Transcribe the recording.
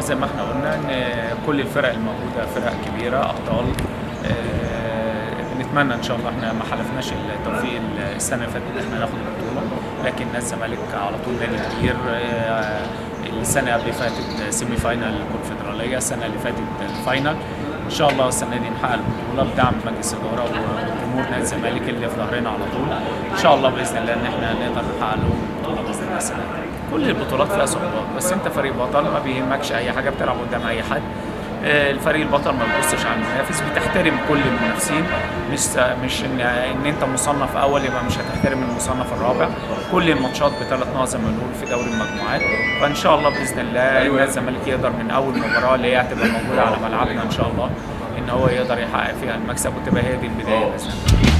زي ما احنا قلنا ان كل الفرق الموجوده فرق كبيره ابطال آه، بنتمنى ان شاء الله احنا ما حلفناش التوفيق السنه اللي فاتت ان احنا ناخد البطوله لكن نادي الزمالك على طول نادي كبير آه، السنه قبل فاتت سيمي فاينال الكونفدراليه السنه اللي فاتت الفاينال ان شاء الله السنه دي نحقق البطوله بدعم مجلس الاداره وجمهور نادي الزمالك اللي في ظهرنا على طول ان شاء الله باذن الله ان احنا نقدر نحقق لهم البطوله باذن الله السنه دي كل البطولات فيها صعوبات بس انت فريق بطل ما بيهمكش اي حاجه بتلعب قدام اي حد آه، الفريق البطل ما بيبصش على المنافس بتحترم كل المنافسين مش مش ان ان انت مصنف اول يبقى مش هتحترم المصنف الرابع كل الماتشات بثلاث نقط زي ما بنقول في دوري المجموعات فان شاء الله باذن الله نادي الزمالك يقدر من اول مباراه اللي هي هتبقى موجوده على ملعبنا ان شاء الله ان هو يقدر يحقق فيها المكسب وتبقى هي دي البدايه باذن الله